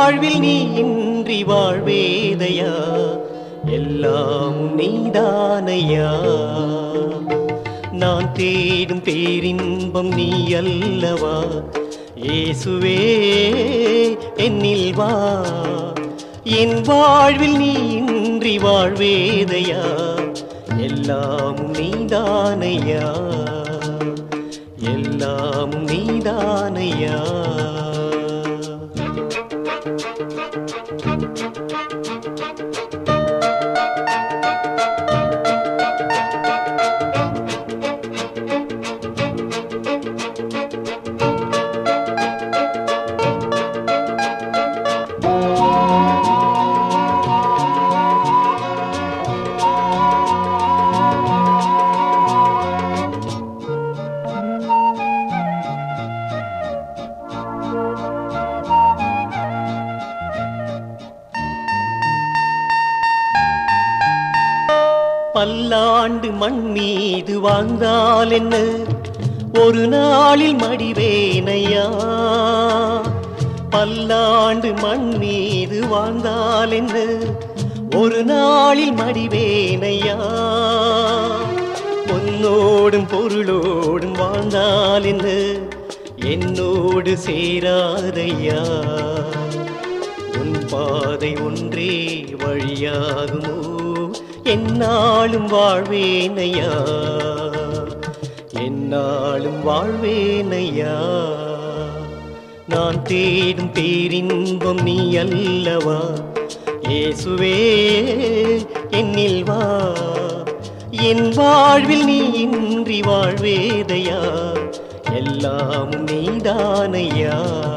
வாழ்வில் நீ இன்றி வாழ்வேதையா எல்லாம் நீதானையா நான் தேடும் பேரின்பம் நீ அல்லவா இயேசுவே என்னில் வா என் வாழ்வில் நீ இன்றி வாழ்வேதையா எல்லாம் நீதானையா எல்லாம் நீதானையா பல்லாண்டு மண் மீது வாழ்ந்தால் என்ன ஒரு நாளில் மடிவேனையா பல்லாண்டு மண் மீது வாழ்ந்தால் என்ன ஒரு நாளில் மடிவேனையா பொன்னோடும் பொருளோடும் வாழ்ந்தால் என்ன என்னோடு சேராதையா உன் பாதை ஒன்றே வழியாகுமோ என்னாலும் வாழ்வேனையா என்னாலும் வாழ்வேனையா நான் தேடும் பேரின்பம் நீ அல்லவா இயேசுவே என்னில் வா என் வாழ்வில் நீ இன்றி வாழ்வேதையா எல்லாமும் நீதானையா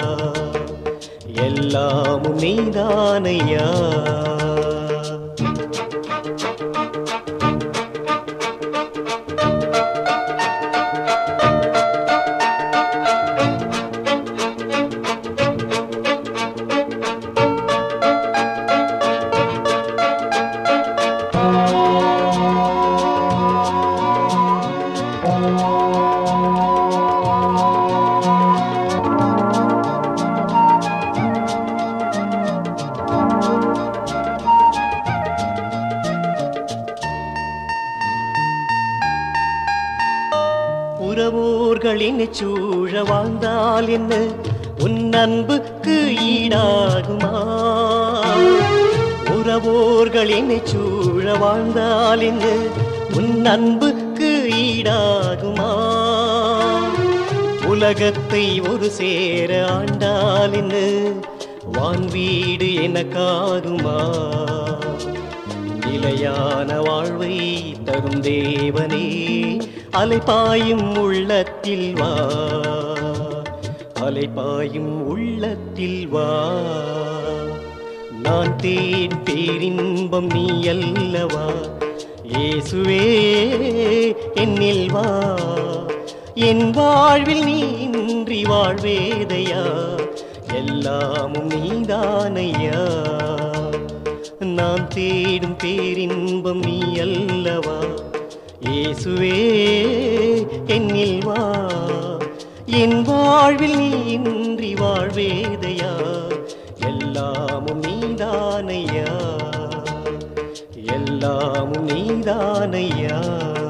எல்லாமும் நீதானையா உறவோர்களின் சூழ வாழ்ந்தால் என்ன உன் அன்புக்கு ஈடாகுமா உறவோர்களின் சூழ வாழ்ந்தால் என்ன உன் அன்புக்கு ஈடாகுமா உலகத்தை ஒரு சேர ஆண்டால் என்ன வான் வீடு எனக்காகுமா நிலையான வாழ்வை தரும் தேவனே அலைபாயும் உள்ளத்தில் வா அலைபாயும் உள்ளத்தில் வா நான் தேன் பேரின்பம் நீ அல்லவா இயேசுவே என்னில் வா என் வாழ்வில் நீ இன்றி வாழ்வேதையா எல்லாமும் நீதானையா நான் தேடும் பேரின்பம் நீ அல்லவா இயேசுவே என்னில் வா என் வாழ்வில் நீ இன்றி வாழ்வேதையா எல்லாமும் நீதானையா எல்லாமும் நீதானையா